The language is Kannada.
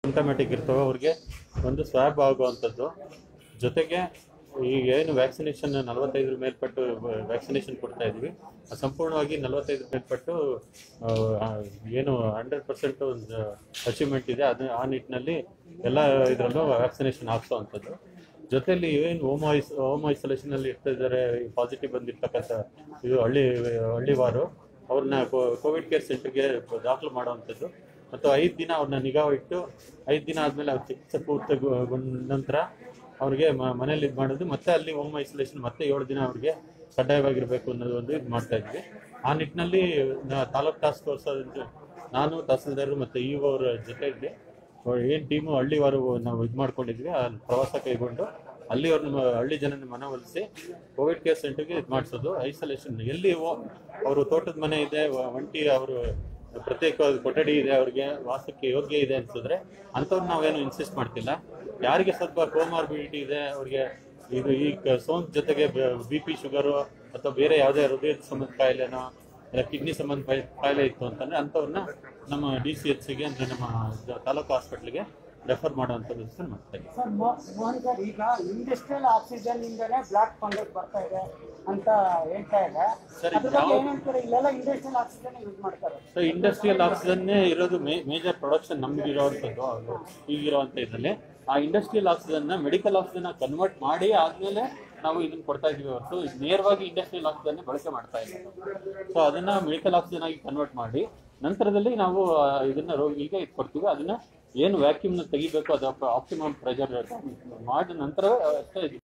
ಸಿಂಟಮ್ಯಾಟಿಕ್ ಇರ್ತವೆ ಅವ್ರಿಗೆ ಒಂದು ಸ್ವ್ಯಾಬ್ ಆಗುವಂಥದ್ದು ಜೊತೆಗೆ ಈಗ ಏನು ವ್ಯಾಕ್ಸಿನೇಷನ್ ನಲವತ್ತೈದರ ಮೇಲ್ಪಟ್ಟು ವ್ಯಾಕ್ಸಿನೇಷನ್ ಕೊಡ್ತಾ ಇದ್ವಿ ಅದು ಸಂಪೂರ್ಣವಾಗಿ ನಲವತ್ತೈದರ ಮೇಲ್ಪಟ್ಟು ಆ, ಏನು ಹಂಡ್ರೆಡ್ ಪರ್ಸೆಂಟ್ ಒಂದು ಅಚೀವ್ಮೆಂಟ್ ಇದೆ ಅದು ಆ ನಿಟ್ಟಿನಲ್ಲಿ ಎಲ್ಲ ಇದರಲ್ಲೂ ವ್ಯಾಕ್ಸಿನೇಷನ್ ಹಾಕ್ಸೋವಂಥದ್ದು ಜೊತೆಲಿ ಏನು ಹೋಮ್ ಐಸ್ ಹೋಮ್ ಐಸೋಲೇಷನ್ ಅಲ್ಲಿ ಇರ್ತಾ ಇದ್ದಾರೆ ಪಾಸಿಟಿವ್ ಬಂದಿರ್ತಕ್ಕಂಥ ಇದು ಹಳ್ಳಿ ಹಳ್ಳಿವಾರು ಅವ್ರನ್ನ ಕೋವಿಡ್ ಕೇರ್ ಸೆಂಟರ್ಗೆ ದಾಖಲು ಮಾಡುವಂಥದ್ದು ಮತ್ತು ಐದು ದಿನ ಅವ್ರನ್ನ ನಿಗಾ ಇಟ್ಟು ಐದು ದಿನ ಆದಮೇಲೆ ಅವ್ರ ಚಿಕಿತ್ಸೆ ಪೂರ್ತಿಗೊಂಡ ನಂತರ ಅವ್ರಿಗೆ ಮ- ಮನೇಲಿ ಇದು ಮಾಡೋದು ಮತ್ತೆ ಅಲ್ಲಿ ಹೋಮ್ ಐಸೋಲೇಷನ್ ಮತ್ತೆ ಏಳು ದಿನ ಅವ್ರಿಗೆ ಕಡ್ಡಾಯವಾಗಿರ್ಬೇಕು ಅನ್ನೋದು ಒಂದು ಇದು ಮಾಡ್ತಾ ಇದ್ವಿ ಆ ನಿಟ್ಟಿನಲ್ಲಿ ನಾ- ತಾಲೂಕ್ ಟಾಸ್ಕ್ ಫೋರ್ಸ್ ನಾನು ತಹಸೀಲ್ದಾರ್ ಮತ್ತೆ ಇ ಅವರ ಜೊತೆ ಇದ್ದೆ ಏನು ಟೀಮು ಹಳ್ಳಿವಾರು ನಾವು ಇದು ಮಾಡ್ಕೊಂಡಿದ್ವಿ ಅಲ್ಲಿ ಪ್ರವಾಸ ಕೈಗೊಂಡು ಅಲ್ಲಿ ಅವ್ರನ್ನ ಹಳ್ಳಿ ಜನನ ಮನವೊಲಿಸಿ ಕೋವಿಡ್ ಕೇರ್ ಸೆಂಟರ್ಗೆ ಇದು ಮಾಡಿಸೋದು ಐಸೋಲೇಷನ್ ಎಲ್ಲಿ ಅವರು ತೋಟದ ಮನೆ ಇದೆ ವ- ಒಂಟಿ ಅವರು ಪ್ರತ್ಯೇಕವಾದ ಕೊಠಡಿ ಇದೆ ಅವ್ರಿಗೆ ವಾಸಕ್ಕೆ ಯೋಗ್ಯ ಇದೆ ಅನ್ಸಿದ್ರೆ ಅಂಥವ್ರು ನಾವೇನು ಇನ್ಸಿಸ್ಟ್ ಮಾಡ್ತಿಲ್ಲ ಯಾರಿಗೆ ಸ್ವಲ್ಪ ಕೋಮಾರ್ಬಿಡಿಟಿ ಇದೆ ಅವ್ರಿಗೆ ಇದು ಈ ಕ- ಸೋಂಕು ಜೊತೆಗೆ ಬಿ ಪಿ ಶುಗರು ಅಥವಾ ಬೇರೆ ಯಾವುದೇ ಹೃದಯದ ಸಂಬಂಧ ಕಾಯಿಲೆನೋ ಇಲ್ಲ ಕಿಡ್ನಿ ಸಂಬಂಧ ಕಾಯಿ- ಕಾಯಿಲೆ ಇತ್ತು ಅಂತಂದ್ರೆ ಅಂಥವ್ರನ್ನ ನಮ್ಮ ಡಿ ಸಿ ಎಚ್ ಗೆ ಅಂದ್ರೆ ನಮ್ಮ ಜ- ತಾಲೂಕು ಹಾಸ್ಪಿಟ್ಲಿಗೆ ರೆಫರ್ ಮಾಡುವಂಥ ವ್ಯವಸ್ಥೆ ಮಾಡ್ತಾ ಇದ್ದೀವಿ ಸರ್ ಮೋ- ಮೋಹನ್ ಸರ್ ಈಗ ಇಂಡಸ್ಟ್ರಿಯಲ್ ಆಕ್ಸಿಜನ್ ಇಂದನೇ ಬ್ಲಾಕ್ ಫಂಗಸ್ ಬರ್ತಾ ಇದೆ ಅಂತ ಹೇಳ್ತಾ ಇದೆ ಸರ್, ಅದ್ರ ಬಗ್ಗೆ ಯಾವ- ಏನ್ ಹೇಳ್ತಾರೆ ಇಲ್ಲೆಲ್ಲ ಇಂಡಸ್ಟ್ರಿಯಲ್ ಆಕ್ಸಿಜನ್ ಯೂಸ್ ಮಾಡ್ತಾರೆ ಸೊ ಇಂಡಸ್ಟ್ರಿಯಲ್ ಆಕ್ಸಿಜನ್ನೇ ಇರೋದು ಮೇಜರ್ ಪ್ರೊಡಕ್ಷನ್ ನಮ್ಗೆ ಇರೋವಂಥದ್ದು ಅದು ಈಗಿರುವಂಥ ಇದರಲ್ಲಿ ಆ ಇಂಡಸ್ಟ್ರಿಯಲ್ ಆಕ್ಸಿಜನ್ನ ಮೆಡಿಕಲ್ ಆಕ್ಸಿಜನ್ ಕನ್ವರ್ಟ್ ಮಾಡಿ ಆದ್ಮೇಲೆ ನಾವು ಇದನ್ನ ಕೊಡ್ತಾ ಇದೀವಿ ಹೊರತು ನೇರವಾಗಿ ಇಂಡಸ್ಟ್ರಿಯಲ್ ಆಕ್ಸಿಜನ್ ಬಳಕೆ ಮಾಡ್ತಾ ಇಲ್ಲ ಸೊ ಅದನ್ನ ಮೆಡಿಕಲ್ ಆಕ್ಸಿಜನ್ ಆಗಿ ಕನ್ವರ್ಟ್ ಮಾಡಿ ನಂತರದಲ್ಲಿ ನಾವು ಆ, ಇದನ್ನ ರೋಗಿಗೆ ಇದು ಕೊಡ್ತೀವಿ ಅದನ್ನ ಏನು ವ್ಯಾಕ್ಯೂಮ್ನ ತೆಗಿಬೇಕು ಅದು ಆಪ್ಟಿಮಮ್ ಪ್ರೆಷರ್ ಮಾಡಿದ ನಂತರ ಅಷ್ಟೇ ಇದು